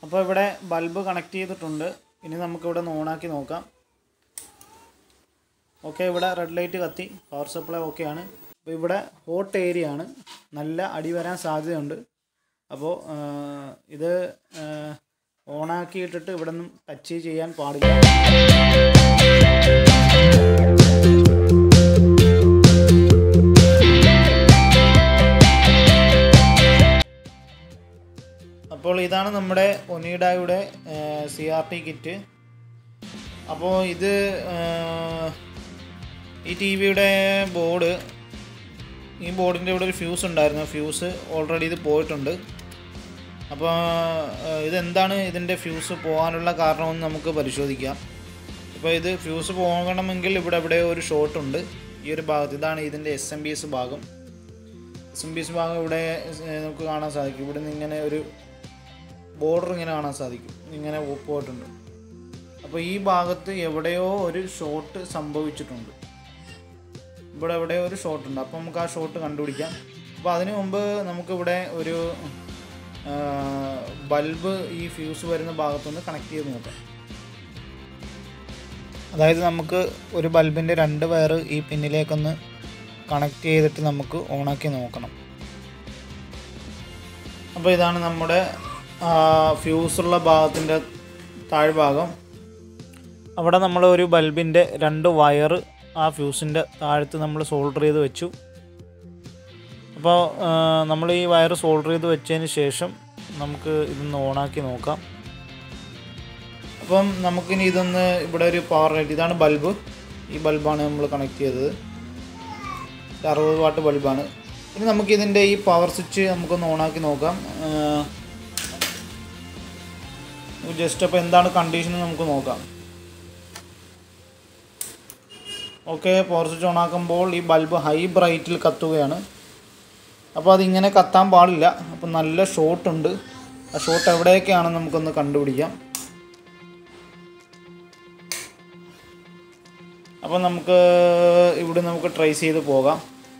അപ്പോൾ ഇവിടെ bulb connect ചെയ്തിട്ടുണ്ട് ഇനി നമുക്കിവിടെ ഒന്ന് ഓണാക്കി നോക്കാം ഓക്കെ ഇവിടെ റെഡ് ലൈറ്റ് കത്തി പവർ സപ്ലൈ ഓക്കെ ആണ് അപ്പോൾ ഇവിടെ ഹോട്ട് ഏരിയ ആണ് നല്ല അടി വരാൻ സാധ്യതയുണ്ട് അപ്പോൾ ഇത് ഓണാക്കിയിട്ടിട്ട് ഇവിടെ നിന്നും ടച്ച് ചെയ്യാൻ പാടില്ല അപ്പോൾ ഇതാണ് നമ്മുടെ ഒനീഡായുടെ സി ആർ ടി കിറ്റ് അപ്പോൾ ഇത് ആ, ഈ ടി വിയുടെ ബോർഡ് ഈ ബോർഡിൻ്റെ ഇവിടെ ഒരു ഫ്യൂസ് ഉണ്ടായിരുന്നു ഫ്യൂസ് ഓൾറെഡി ഇത് പോയിട്ടുണ്ട് അപ്പോൾ ആ, ഇതെന്താണ് ഇതിൻ്റെ ഫ്യൂസ് പോകാനുള്ള കാരണമെന്ന് നമുക്ക് പരിശോധിക്കാം ഇപ്പോൾ ഇത് ഫ്യൂസ് പോകണമെങ്കിൽ ഇവിടെ ഇവിടെ ഒരു ഷോർട്ട് ഉണ്ട് ഈ ഒരു ഭാഗത്ത് ഇതാണ് ഇതിൻ്റെ എസ് എം ബി എസ് ഭാഗം എസ് എം ബി എസ് ഭാഗം ഇവിടെ ഏ, നമുക്ക് കാണാൻ സാധിക്കും ഇവിടെ നിന്ന് ഇങ്ങനെ ഒരു ബോർഡർ ഇങ്ങനെ കാണാൻ സാധിക്കും ഇങ്ങനെ പോയിട്ടുണ്ട് അപ്പോൾ ഈ ഭാഗത്ത് എവിടെയോ ഒരു ഷോട്ട് സംഭവിച്ചിട്ടുണ്ട് ഇവിടെ എവിടെയോ ഒരു ഷോട്ട് ഉണ്ട് അപ്പോൾ നമുക്ക് ആ ഷോട്ട് കണ്ടുപിടിക്കാം അപ്പോൾ അതിനു മുമ്പ് നമുക്കിവിടെ ഒരു ബൾബ് ഈ ഫ്യൂസ് വരുന്ന ഭാഗത്തുനിന്ന് കണക്ട് ചെയ്ത് നോക്കാം അതായത് നമുക്ക് ഒരു ബൾബിൻ്റെ രണ്ട് വയർ ഈ പിന്നിലേക്കൊന്ന് കണക്ട് ചെയ്തിട്ട് നമുക്ക് ഓണാക്കി നോക്കണം അപ്പോൾ ഇതാണ് നമ്മുടെ ഫ്യൂസുള്ള ഭാഗത്തിൻ്റെ താഴ്ഭാഗം അവിടെ നമ്മൾ ഒരു ബൾബിൻ്റെ രണ്ട് വയർ ആ ഫ്യൂസിൻ്റെ താഴത്ത് നമ്മൾ സോൾഡർ ചെയ്ത് വെച്ചു അപ്പോൾ നമ്മൾ ഈ വയർ സോൾഡർ ചെയ്ത് വെച്ചതിന് ശേഷം നമുക്ക് ഇതൊന്ന് ഓണാക്കി നോക്കാം അപ്പം നമുക്കിനി ഇതൊന്ന് ഇവിടെ ഒരു പവർ ലൈറ്റ് ഇതാണ് ബൾബ് ഈ ബൾബാണ് നമ്മൾ കണക്ട് ചെയ്തത് ഇത് അറുപത് വാട്ട് ബൾബാണ് ഇനി നമുക്കിതിൻ്റെ ഈ പവർ സ്വിച്ച് നമുക്കൊന്ന് ഓണാക്കി നോക്കാം ജസ്റ്റ് അപ്പോൾ എന്താണ് കണ്ടീഷൻ നമുക്ക് നോക്കാം ഓക്കെ പവർ സ്വിച്ച് ഓൺ ആക്കുമ്പോൾ ഈ ബൾബ് ഹൈ ബ്രൈറ്റിൽ കത്തുകയാണ് അപ്പോൾ അതിങ്ങനെ കത്താൻ പാടില്ല അപ്പോൾ നല്ല ഷോട്ട് ഉണ്ട് ആ ഷോട്ട് എവിടെയൊക്കെയാണെന്ന് നമുക്കൊന്ന് കണ്ടുപിടിക്കാം അപ്പോൾ നമുക്ക് ഇവിടെ നമുക്ക് ട്രേസ് ചെയ്ത് പോകാം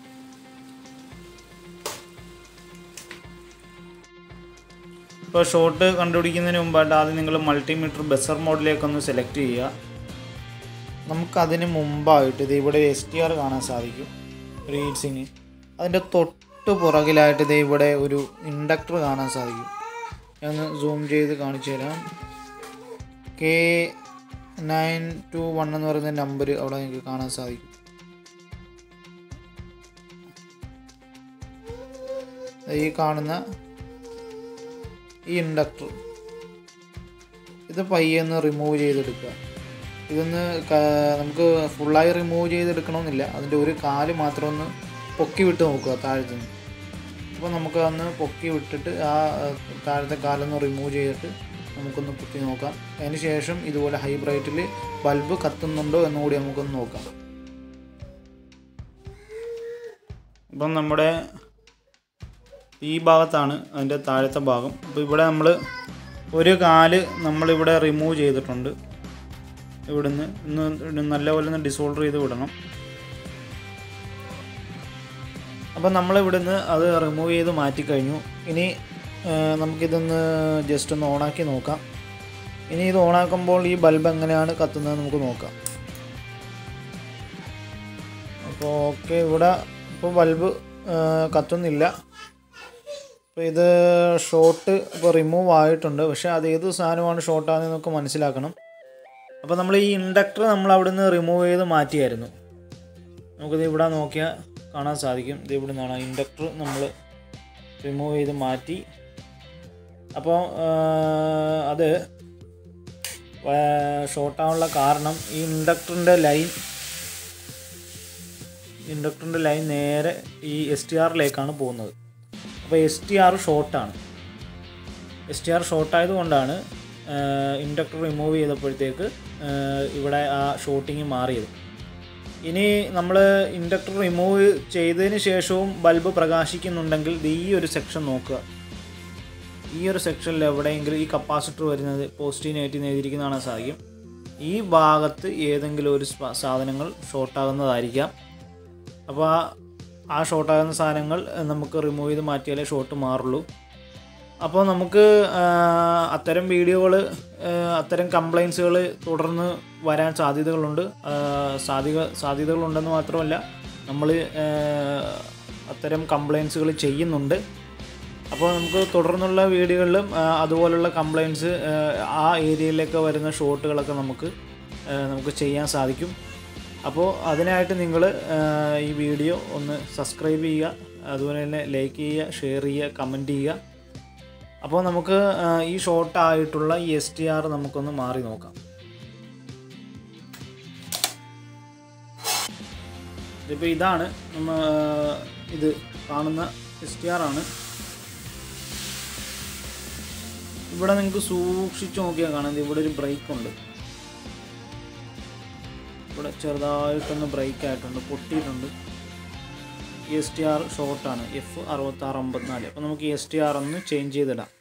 ഇപ്പോൾ ഷോട്ട് കണ്ടുപിടിക്കുന്നതിന് മുമ്പായിട്ട് ആദ്യം നിങ്ങൾ മൾട്ടിമീറ്റർ ബസർ മോഡിലേക്കൊന്ന് സെലക്ട് ചെയ്യുക നമുക്കതിന് മുമ്പായിട്ട് ഇത് ഇവിടെ എസ് ടി ആർ കാണാൻ സാധിക്കും റീഡ്സിങ് അതിൻ്റെ തൊട്ട് പുറകിലായിട്ട് ഇത് ഇവിടെ ഒരു ഇൻഡക്ടർ കാണാൻ സാധിക്കും ഞാൻ ഒന്ന് സൂം ചെയ്ത് കാണിച്ചു തരാം കെ നയൻ ടു വൺ എന്ന് പറയുന്ന നമ്പർ അവിടെ നിങ്ങൾക്ക് കാണാൻ സാധിക്കും ഈ കാണുന്ന ഈ ഇൻഡക്ടർ ഇത് പയ്യൊന്ന് റിമൂവ് ചെയ്തെടുക്കുക ഇതൊന്ന് ക- നമുക്ക് ഫുള്ളായി റിമൂവ് ചെയ്തെടുക്കണമെന്നില്ല അതിൻ്റെ ഒരു കാല് മാത്രം ഒന്ന് പൊക്കി വിട്ട് നോക്കുക താഴത്തു നിന്ന് അപ്പോൾ നമുക്ക് അന്ന് പൊക്കി വിട്ടിട്ട് ആ അഹ്, താഴത്തെ കാലൊന്ന് റിമൂവ് ചെയ്തിട്ട് നമുക്കൊന്ന് കുത്തി നോക്കാം അതിന് ശേഷം ഇതുപോലെ ഹൈ ബ്രൈറ്റിൽ ബൾബ് കത്തുന്നുണ്ടോ എന്നുകൂടി നമുക്കൊന്ന് നോക്കാം ഇപ്പം നമ്മുടെ ഈ ഭാഗത്താണ് അതിൻ്റെ താഴത്തെ ഭാഗം അപ്പോൾ ഇവിടെ നമ്മൾ ഒരു കാല് നമ്മളിവിടെ റിമൂവ് ചെയ്തിട്ടുണ്ട് ഇവിടുന്ന് ഒന്ന് നല്ലപോലെ ഒന്ന് ഡിസോൾഡർ ചെയ്ത് വിടണം അപ്പം നമ്മൾ ഇവിടുന്ന് അത് റിമൂവ് ചെയ്ത് മാറ്റിക്കഴിഞ്ഞു ഇനി ആ, നമുക്കിതൊന്ന് ജസ്റ്റ് ഒന്ന് ഓണാക്കി നോക്കാം ഇനി ഇത് ഓണാക്കുമ്പോൾ ഈ ബൾബ് എങ്ങനെയാണ് കത്തുന്നത് നമുക്ക് നോക്കാം അപ്പോൾ ഓക്കെ ഇവിടെ ഇപ്പോൾ ബൾബ് ആ, കത്തുന്നില്ല അപ്പോൾ ഇത് ഷോട്ട് ഇപ്പോൾ റിമൂവ് ആയിട്ടുണ്ട് പക്ഷേ അത് ഏത് സാധനമാണ് ഷോർട്ടാണെന്ന് നമുക്ക് മനസ്സിലാക്കണം അപ്പോൾ നമ്മൾ ഈ ഇൻഡക്ടർ നമ്മൾ അവിടുന്ന് റിമൂവ് ചെയ്ത് മാറ്റിയായിരുന്നു നമുക്കിത് ഇവിടെ നോക്കിയാൽ കാണാൻ സാധിക്കും ഇത് ഇവിടെ നിന്നാണ് ഇൻഡക്ടർ നമ്മൾ റിമൂവ് ചെയ്ത് മാറ്റി അപ്പോൾ അത് ഷോർട്ടാവാനുള്ള കാരണം ഈ ഇൻഡക്ടറിൻ്റെ ലൈൻ ഇൻഡക്ടറിൻ്റെ ലൈൻ നേരെ ഈ എസ് ടി ആറിലേക്കാണ് പോകുന്നത് അപ്പോൾ എസ് ടി ആർ ഷോർട്ടാണ് എസ് ടി ആർ ഷോർട്ടായതുകൊണ്ടാണ് ഇൻഡക്ടർ റിമൂവ് ചെയ്തപ്പോഴത്തേക്ക് ആഹ് ഇവിടെ ആ ഷോട്ടിങ് മാറിയത് ഇനി നമ്മൾ ഇൻഡക്ടർ റിമൂവ് ചെയ്തതിന് ശേഷവും ബൾബ് പ്രകാശിക്കുന്നുണ്ടെങ്കിൽ ദേ ഈ ഒരു സെക്ഷൻ നോക്കുക ഈ ഒരു സെക്ഷനിൽ എവിടെയെങ്കിലും ഈ കപ്പാസിറ്റർ വരുന്നത് പോസിറ്റീവ് നെഗറ്റീവ് എഴുതിയിരിക്കുന്ന കാണാൻ സാധിക്കും ഈ ഭാഗത്ത് ഏതെങ്കിലും ഒരു സ്പ- സാധനങ്ങൾ ഷോർട്ടാകുന്നതായിരിക്കാം അപ്പോൾ ആ ആ ഷോർട്ടാകുന്ന സാധനങ്ങൾ നമുക്ക് റിമൂവ് ചെയ്ത് മാറ്റിയാലേ ഷോട്ട് മാറുള്ളൂ അപ്പോൾ നമുക്ക് ആ, അത്തരം വീഡിയോകൾ അത്തരം കംപ്ലൈൻസുകൾ തുടർന്ന് വരാൻ സാധ്യതകളുണ്ട് ആ, സാധ്യത സാധ്യതകളുണ്ടെന്ന് മാത്രമല്ല നമ്മൾ അത്തരം കംപ്ലൈൻസുകൾ ചെയ്യുന്നുണ്ട് അപ്പോൾ നമുക്ക് തുടർന്നുള്ള വീഡിയോകളിലും ആ, അതുപോലുള്ള കംപ്ലൈൻറ്റ്സ് ആ ഏരിയയിലേക്ക് വരുന്ന ഷോട്ടുകളൊക്കെ നമുക്ക് ആ, നമുക്ക് ചെയ്യാൻ സാധിക്കും അപ്പോൾ അതിനായിട്ട് നിങ്ങൾ ഈ വീഡിയോ ഒന്ന് സബ്സ്ക്രൈബ് ചെയ്യുക അതുപോലെ തന്നെ ലൈക്ക് ചെയ്യുക ഷെയർ ചെയ്യുക കമൻറ്റ് ചെയ്യുക അപ്പോൾ നമുക്ക് ആ, ഈ ഷോർട്ട് ആയിട്ടുള്ള ഈ എസ് ടി ആർ നമുക്കൊന്ന് മാറി നോക്കാം ഇതിപ്പോൾ ഇതാണ് നമ്മ ആ, ഇത് കാണുന്ന എസ് ടി ആർ ആണ് ഇവിടെ നിങ്ങൾക്ക് സൂക്ഷിച്ച് നോക്കിയാൽ കാണാം ദേ ഇവിടെ ഒരു ബ്രേക്ക് ഉണ്ട് ഇവിടെ ചെറുതായിട്ടൊന്ന് ബ്രേക്ക് ആയിട്ടുണ്ട് പൊട്ടിയിട്ടുണ്ട് എസ് ടി ആർ ഷോർട്ടാണ് എഫ് അറുപത്താറ് അമ്പത്തിനാല് അപ്പോൾ നമുക്ക് എസ് ടി ആർ ഒന്ന് ചേഞ്ച് ചെയ്തിടാം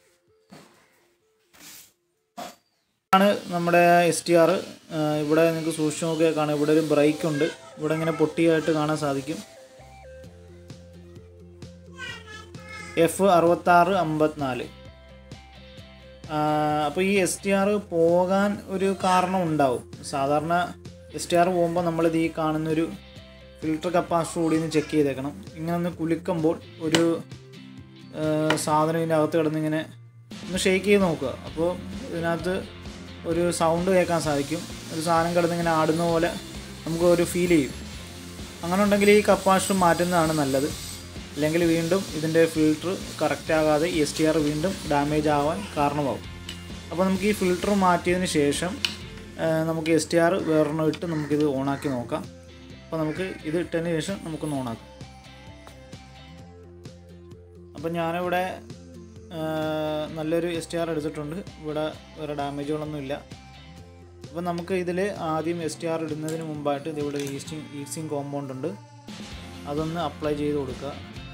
ആണ് നമ്മുടെ എസ് ടി ആർ ഇവിടെ നിങ്ങൾക്ക് സൂക്ഷിച്ച് നോക്കിയാൽ കാണാം ഇവിടെ ഒരു ബ്രേക്ക് ഉണ്ട് ഇവിടെ ഇങ്ങനെ പൊട്ടിയായിട്ട് കാണാൻ സാധിക്കും എഫ് അറുപത്താറ് അമ്പത്തിനാല് അപ്പോൾ ഈ എസ് ടി ആർ പോകാൻ ഒരു കാരണം ഉണ്ടാവും സാധാരണ എസ് ടി ആർ പോകുമ്പോൾ നമ്മളിത് ഈ കാണുന്നൊരു ഫിൽട്ടർ കപ്പാസിറ്റി കൂടി ഒന്ന് ചെക്ക് ചെയ്തേക്കണം ഇങ്ങനെ ഒന്ന് കുലുക്കുമ്പോൾ ഒരു ആ, സാധനം ഇതിൻ്റെ അകത്ത് കിടന്ന് ഇങ്ങനെ ഒന്ന് ഷെയ്ക്ക് ചെയ്ത് നോക്കുക അപ്പോൾ ഇതിനകത്ത് ഒരു സൗണ്ട് കേൾക്കാൻ സാധിക്കും ഒരു സാധനം കിടന്ന് ഇങ്ങനെ ആടുന്ന പോലെ നമുക്ക് ഒരു ഫീൽ ചെയ്യും അങ്ങനെ ഉണ്ടെങ്കിൽ ഈ കപ്പാസിറ്റർ മാറ്റുന്നതാണ് നല്ലത് അല്ലെങ്കിൽ വീണ്ടും ഇതിൻ്റെ ഫിൽട്ടർ കറക്റ്റ് ആകാതെ എസ് ടി ആർ വീണ്ടും ഡാമേജ് ആവാൻ കാരണമാവും അപ്പോൾ നമുക്ക് ഈ ഫിൽട്ടർ മാറ്റിയതിന് ശേഷം ആ, നമുക്ക് എസ് ടി ആർ വേറൊരെണ്ണം ഇട്ട് നമുക്കിത് ഓണാക്കി നോക്കാം അപ്പോൾ നമുക്ക് ഇത് ഇട്ടതിന് ശേഷം നമുക്കൊന്ന് ഓണാക്കാം അപ്പോൾ ഞാനിവിടെ ആ, നല്ലൊരു എസ് ടി ആർ എടുത്തിട്ടുണ്ട് ഇവിടെ വേറെ ഡാമേജുകളൊന്നും ഇല്ല അപ്പോൾ നമുക്ക് ഇതിൽ ആദ്യം എസ് ടി ആർ ഇടുന്നതിന് മുമ്പായിട്ട് ഇത് ഇവിടെ ഈസ്റ്റിംഗ് ഈസിങ് കോമ്പൗണ്ട് ഉണ്ട് അതൊന്ന് അപ്ലൈ ചെയ്ത് കൊടുക്കുക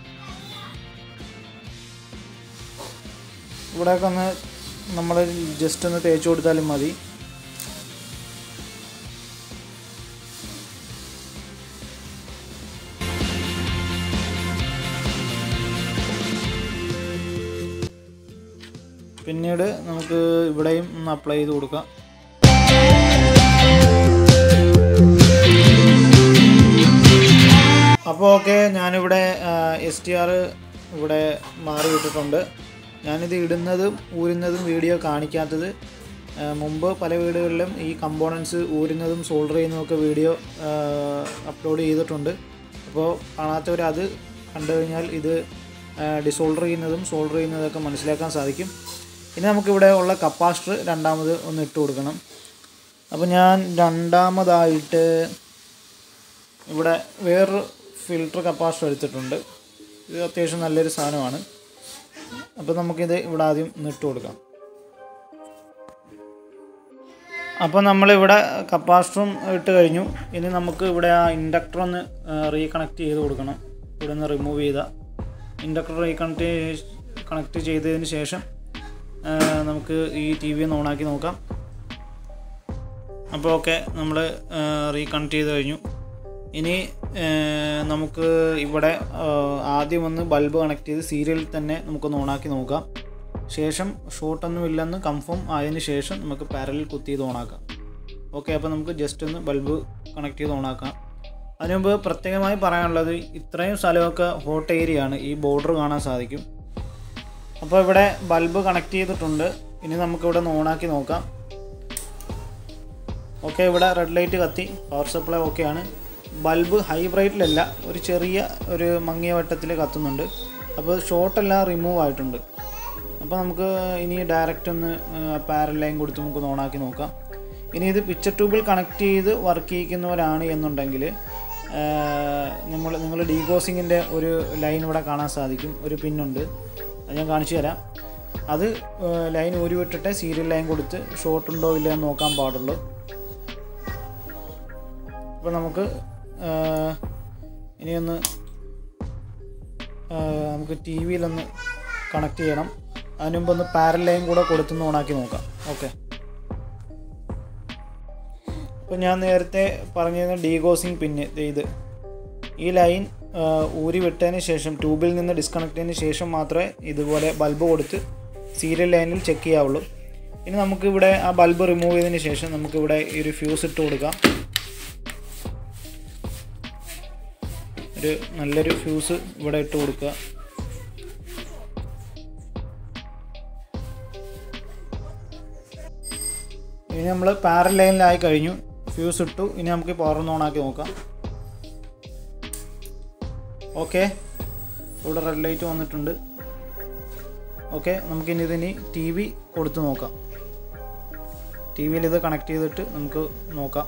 ഇവിടെയൊക്കെ ഒന്ന് നമ്മൾ ജസ്റ്റ് ഒന്ന് തേച്ച് കൊടുത്താലും മതി പിന്നീട് നമുക്ക് ഇവിടെയും ഒന്ന് അപ്ലൈ ചെയ്ത് കൊടുക്കാം അപ്പോൾ ഓക്കെ ഞാനിവിടെ എസ് ടി ആർ ഇവിടെ മാറി വിട്ടിട്ടുണ്ട് ഞാനിത് ഇടുന്നതും ഊരുന്നതും വീഡിയോ കാണിക്കാത്തത് ആ, മുമ്പ് പല വീടുകളിലും ഈ കമ്പോണൻസ് ഊരുന്നതും സോൾഡർ ചെയ്യുന്നതൊക്കെ വീഡിയോ അപ്ലോഡ് ചെയ്തിട്ടുണ്ട് അപ്പോൾ കാണാത്തവർ അത് കണ്ടു കഴിഞ്ഞാൽ ഇത് ഡിസോൾഡർ ചെയ്യുന്നതും സോൾഡർ ചെയ്യുന്നതൊക്കെ മനസ്സിലാക്കാൻ സാധിക്കും ഇനി നമുക്കിവിടെ ഉള്ള കപ്പാസിറ്റർ രണ്ടാമത് ഒന്ന് ഇട്ട് കൊടുക്കണം അപ്പോൾ ഞാൻ രണ്ടാമതായിട്ട് ഇവിടെ വേറൊരു ഫിൽട്ടർ കപ്പാസിറ്റർ എടുത്തിട്ടുണ്ട് ഇത് അത്യാവശ്യം നല്ലൊരു സാധനമാണ് അപ്പോൾ നമുക്കിത് ഇവിടെ ആദ്യം ഒന്ന് ഇട്ട് കൊടുക്കാം അപ്പോൾ നമ്മളിവിടെ കപ്പാസിറ്ററും ഇട്ട് കഴിഞ്ഞു ഇനി നമുക്ക് ഇവിടെ ആ ഇൻഡക്ടർ ഒന്ന് റീകണക്ട് ചെയ്ത് കൊടുക്കണം ഇവിടെ നിന്ന് റിമൂവ് ചെയ്ത ഇൻഡക്ടർ റീകണക്ട് കണക്ട് ചെയ്തതിന് ശേഷം ആ, നമുക്ക് ഈ ടി വി ഒന്ന് ഓണാക്കി നോക്കാം അപ്പോൾ ഓക്കെ നമ്മൾ റീകണക്ട് ചെയ്ത് കഴിഞ്ഞു ഇനി ആ, നമുക്ക് ഇവിടെ ആ, ആദ്യം ഒന്ന് ബൾബ് കണക്ട് ചെയ്ത് സീരിയലിൽ തന്നെ നമുക്കൊന്ന് ഓണാക്കി നോക്കാം ശേഷം ഷോർട്ടൊന്നും ഇല്ലെന്ന് കൺഫേം ആയതിനു ശേഷം നമുക്ക് പാരലിൽ കുത്തി ചെയ്ത് ഓണാക്കാം ഓക്കെ അപ്പോൾ നമുക്ക് ജസ്റ്റ് ഒന്ന് ബൾബ് കണക്ട് ചെയ്ത് ഓണാക്കാം അതിനു മുമ്പ് പ്രത്യേകമായി പറയാനുള്ളത് ഇത്രയും സ്ഥലമൊക്കെ ഹോട്ട് ഏരിയ ആണ് ഈ ബോർഡർ കാണാൻ സാധിക്കും അപ്പോൾ ഇവിടെ ബൾബ് കണക്ട് ചെയ്തിട്ടുണ്ട് ഇനി നമുക്കിവിടെ ഒന്ന് ഓണാക്കി നോക്കാം ഓക്കെ ഇവിടെ റെഡ് ലൈറ്റ് കത്തി പവർ സപ്ലൈ ഓക്കെയാണ് ബൾബ് ഹൈ ബ്രൈറ്റിലല്ല ഒരു ചെറിയ ഒരു മങ്ങിയ വട്ടത്തിൽ കത്തുന്നുണ്ട് അപ്പോൾ ഷോർട്ടെല്ലാം റിമൂവ് ആയിട്ടുണ്ട് അപ്പോൾ നമുക്ക് ഇനി ഡയറക്റ്റ് ഒന്ന് പാരൽ ലൈൻ കൊടുത്ത് നമുക്ക് ഓണാക്കി നോക്കാം ഇനി ഇത് പിക്ചർ ട്യൂബിൽ കണക്ട് ചെയ്ത് വർക്ക് ചെയ്യിക്കുന്നവരാണ് എന്നുണ്ടെങ്കിൽ നമ്മൾ നിങ്ങൾ ഡീഗോസിങ്ങിൻ്റെ ഒരു ലൈൻ ഇവിടെ കാണാൻ സാധിക്കും ഒരു പിന്നുണ്ട് അത് ഞാൻ കാണിച്ചു തരാം അത് ലൈൻ ഊരി വിട്ടിട്ട് സീരിയൽ ലൈൻ കൊടുത്ത് ഷോർട്ട് ഉണ്ടോ ഇല്ല എന്ന് നോക്കാൻ പാടുള്ളൂ അപ്പോൾ നമുക്ക് ആ, ഇനിയൊന്ന് ആ, നമുക്ക് ടി വിയിലൊന്ന് കണക്ട് ചെയ്യണം അതിന് മുമ്പ് ഒന്ന് പാരൽ ലൈൻ കൂടെ കൊടുത്തൊന്ന് ഓണാക്കി നോക്കാം ഓക്കെ അപ്പോൾ ഞാൻ നേരത്തെ പറഞ്ഞിരുന്ന ഡീഗോസിങ് പിന്നെ ദേ ഇത് ഈ ലൈൻ ആ, ഊരി വിട്ടതിന് ശേഷം ട്യൂബിൽ നിന്ന് ഡിസ്കണക്ട് ചെയ്തതിന് ശേഷം മാത്രമേ ഇതുപോലെ ബൾബ് കൊടുത്ത് സീരിയൽ ലൈനിൽ ചെക്ക് ചെയ്യാവുള്ളൂ ഇനി നമുക്ക് ഇവിടെ ആ ബൾബ് റിമൂവ് ചെയ്തതിന് ശേഷം നമുക്കിവിടെ ഈ ഒരു ഫ്യൂസ് ഇട്ട് കൊടുക്കാം ഒരു നല്ലൊരു ഫ്യൂസ് ഇവിടെ ഇട്ട് കൊടുക്കുക ഇനി നമ്മൾ പാരൽ ലൈനിലായി കഴിഞ്ഞു ഫ്യൂസ് ഇട്ടു ഇനി നമുക്ക് പവർ ഒന്ന് ഓണാക്കി നോക്കാം ഓക്കെ ഇവിടെ റെഡ് ലൈറ്റ് വന്നിട്ടുണ്ട് ഓക്കെ നമുക്കിനി ഇതിനി ടി വി കൊടുത്ത് നോക്കാം ടി വിയിൽ ഇത് കണക്ട് ചെയ്തിട്ട് നമുക്ക് നോക്കാം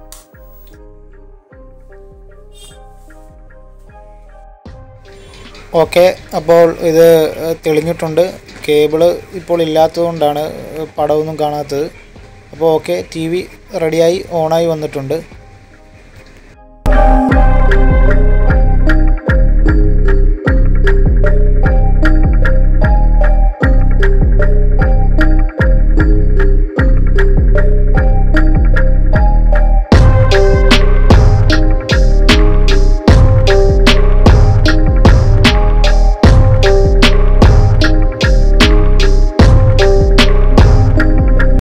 ഓക്കെ അപ്പോൾ ഇത് തെളിഞ്ഞിട്ടുണ്ട് കേബിള് ഇപ്പോൾ ഇല്ലാത്തതുകൊണ്ടാണ് പടമൊന്നും കാണാത്തത് അപ്പോൾ ഓക്കെ ടി വി റെഡിയായി ഓണായി വന്നിട്ടുണ്ട്